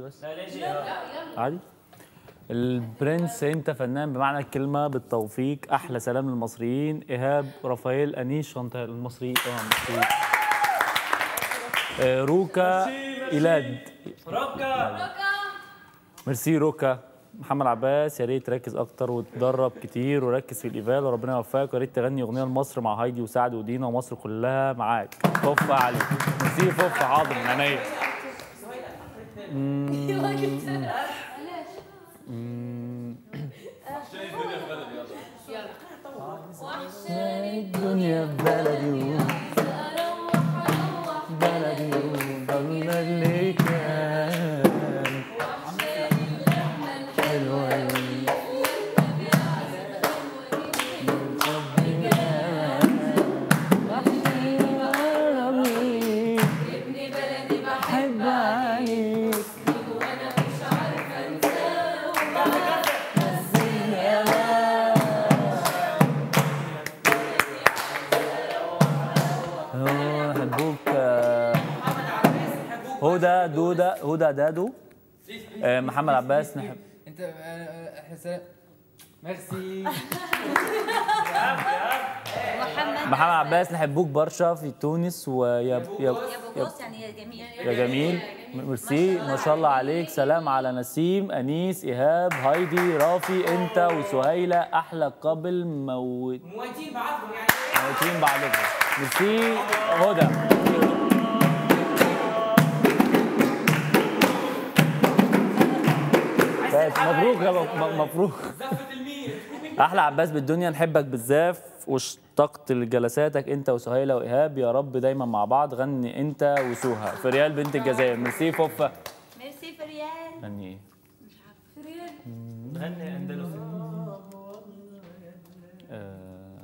بس لا ليش يا عادي البرنس انت فنان بمعنى الكلمه بالتوفيق احلى سلام للمصريين ايهاب رافائيل انيس شنطه المصريين اه المصريين آه، روكا ايلاد روكا ميرسي روكا محمد عباس يا ريت تركز اكتر وتدرب كتير وركز في الايفال وربنا يوفقك ويا ريت تغني اغنيه لمصر مع هايدي وسعد ودينا ومصر كلها معاك فوف عليك ميرسي فوف حاضر من عينيا الدنيا في بلدي بلدي وضل اللي كان حلوة بحب عليك آه، حبوك آه، هدى دودة هدى دادو آه، محمد عباس نحب انت آه، احنا سلام ميرسي محمد عباس نحبوك برشا في تونس ويا يا يا بوغوس يعني يا جميل يا جميل ميرسي ما شاء الله عليك سلام على نسيم انيس ايهاب هايدي رافي انت وسهيله احلى قبل موت مواتين بعضهم يعني موتين بعضكم ميرسي هدى بس مبروك يا م- مبروك زفت الميل احلى عباس بالدنيا نحبك بزاف واشتقت لجلساتك انت وسهيله وايهاب يا رب دايما مع بعض غني انت وسوها في ريال بنت الجزائر ميرسي فوفا ميرسي فريال غني ايه غني اندلسي آه،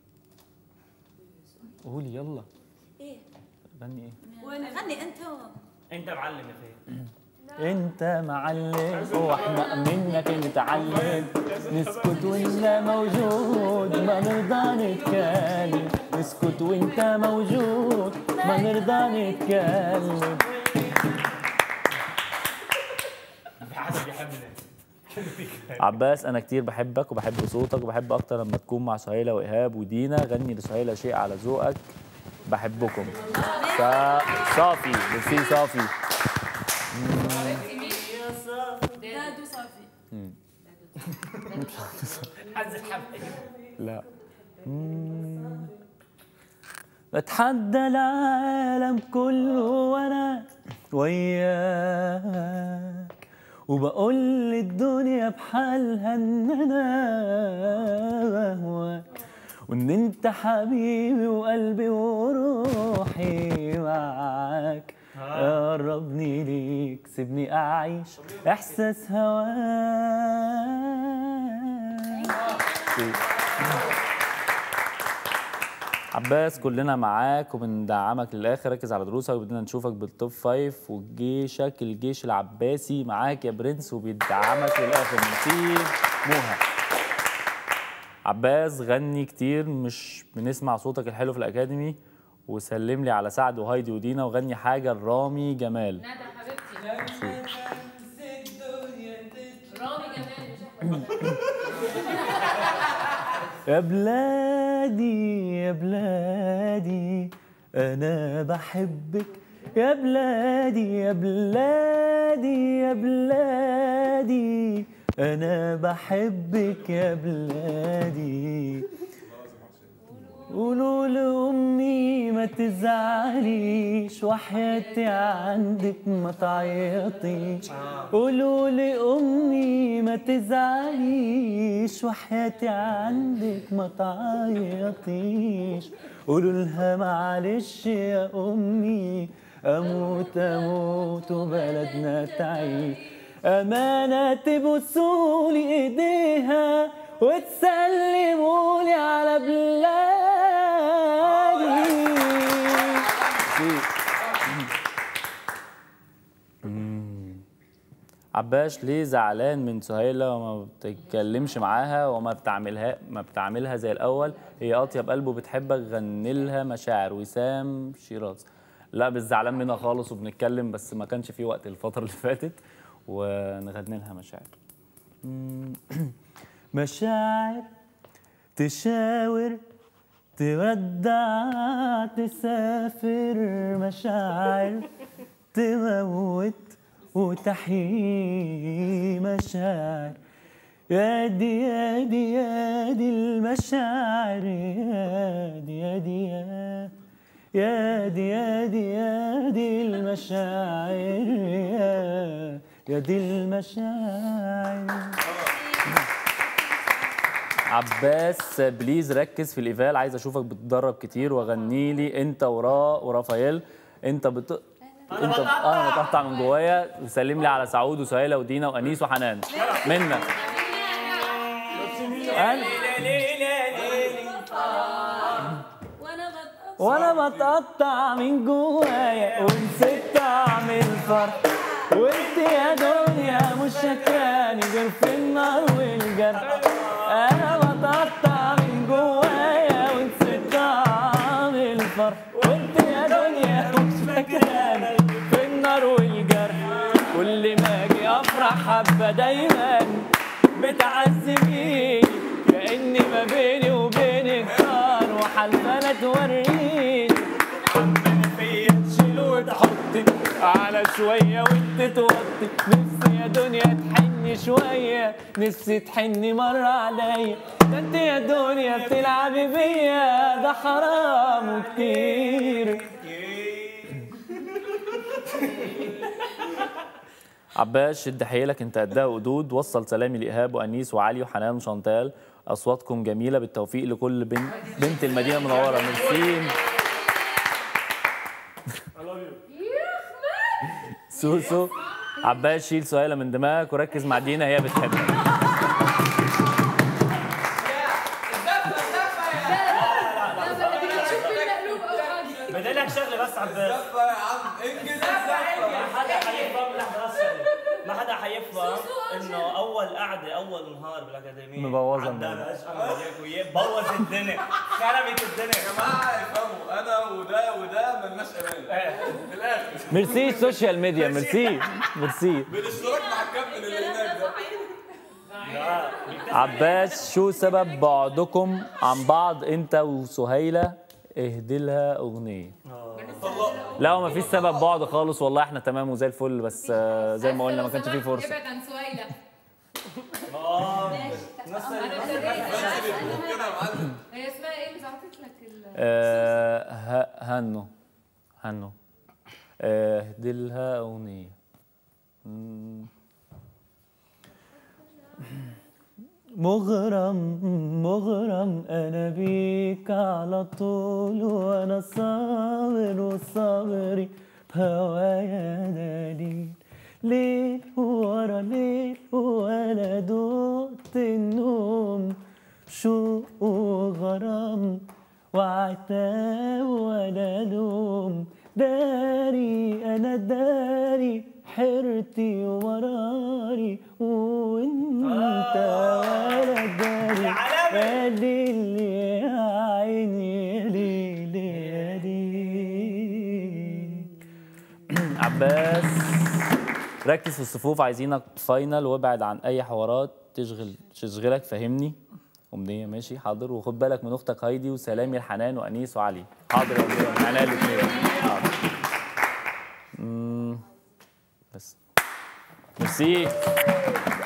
قولي يلا ايه غني ايه غني انت انت معلم يا اخي انت معلم واحنا منك نتعلم نسكت وانت موجود ما نرضى نتكلم نسكت وانت موجود ما نرضى نتكلم في حدا بيحبني عباس انا كتير بحبك وبحب صوتك وبحب اكتر لما تكون مع سهيله وايهاب ودينا غني لسهيله شيء على ذوقك بحبكم صا- صافي ميرسي صافي دادو صافي لا مم. بتحدى العالم كله وانا وياك وبقول للدنيا بحالها ان انا بهواك وان انت حبيبي وقلبي وروحي معاك قربني ليك سيبني اعيش احساس هواك عباس كلنا معاك وبندعمك للاخر ركز على دروسك وبدنا نشوفك بالتوب فايف وجيشك الجيش العباسي معاك يا برنس وبيدعمك للاخر نسيب موها عباس غني كتير مش بنسمع صوتك الحلو في الاكاديمي وسلم لي على سعد وهايدي ودينا وغني حاجه لرامي جمال ندى حبيبتي رامي جمال يا بلادي يا بلادي أنا بحبك يا بلادي يا بلادي يا بلادي أنا بحبك يا بلادي قولوا لأمي ما تزعليش وحياتي عندك ما تعيطيش قولوا لأمي ما تزعليش وحياتي عندك ما تعيطيش قولوا لها معلش يا أمي أموت أموت وبلدنا تعيش أمانة تبوسولي إيديها وتسلمولي على بلادي عباش ليه زعلان من سهيلة وما بتتكلمش معاها وما بتعملها ما بتعملها زي الأول هي أطيب قلبه بتحبك غني لها مشاعر وسام شيراز لا مش زعلان منها خالص وبنتكلم بس ما كانش في وقت الفترة اللي فاتت ونغني لها مشاعر مم. مشاعر تشاور تودع تسافر مشاعر تموت وتحيي مشاعر يا دي يا دي يا دي المشاعر يا دي يا دي يا يا دي يا دي يا دي المشاعر يا يا دي المشاعر عباس بليز ركز في الايفال عايز اشوفك بتدرب كتير وغني لي انت وراء ورافائيل انت بت انت انا بتقطع من جوايا وسلم لي على سعود وسهيله ودينا وانيس وحنان منك أنا وانا بتقطع وانا بتقطع من جوايا ونسيت طعم الفرح وانت يا دنيا مش شكاني غير في النار والجرح انا بتقطع من جوايا ونسيت طعم الفرح وانت يا دنيا مش فاكراني في النار والجرح كل ما اجي افرح حبه دايما بتعذبيني كاني ما بيني وبينك نار وحلفانه توريني عمال فيا تشيل وتحطي على شويه وانت توطي نفسي يا دنيا تحني شويه نفسي تحني مره عليا ده انت يا دنيا بتلعبي بيا ده حرام وكتير عباس شد حيلك انت قدها وقدود وصل سلامي لايهاب وانيس وعلي وحنان وشانتال اصواتكم جميله بالتوفيق لكل بنت بنت المدينه المنوره ميرسي سوسو عباس شيل سهيله من دماغك وركز مع دينا هي بتحبك شوف المقلوب او حاجه بدي لك شغله بس عباس زفة يا عم انجز ما حدا حيفهم لحظه بس شغلة. ما حدا حيفهم سوسو أجل. انه اول قعده اول نهار بالاكاديميه مبوظة عدى الموضوع. بقاش انا وياك وياه بوظ الدنيا خربت الدنيا يا جماعة يفهموا انا وده وده ملناش امان في الاخر ميرسي السوشيال ميديا ميرسي ميرسي بالاشتراك مع الكابتن اللي هناك ده عباس شو سبب بعدكم عن بعض انت وسهيله اهدي لها اغنيه لا ما فيش سبب بعد خالص والله احنا تمام وزي الفل بس آه، زي ما قلنا ما كانش فيه فرصه ابعد عن سهيله كده يا معلم هي اسمها ايه مش عرفت لك ال آه، ه- هنو هنو آه، اهدي لها اغنيه مم. مغرم مغرم انا بيك على طول وانا صابر وصبري بهوايا دليل ليل ورا ليل وانا دقت النوم شوق وغرام وعتاب ولا لوم داري انا داري حيرتي ومراري وانت ولا داري يا عالمي. يا ليل يا عيني يا ليل يا ليل عباس ركز في الصفوف عايزينك فاينل وابعد عن اي حوارات تشغل تشغلك فهمني أمنية ماشي حاضر وخد بالك من أختك هايدي وسلامي لحنان وأنيس وعلي حاضر يا أمنية من عينيا الاتنين حاضر مم، بس ميرسي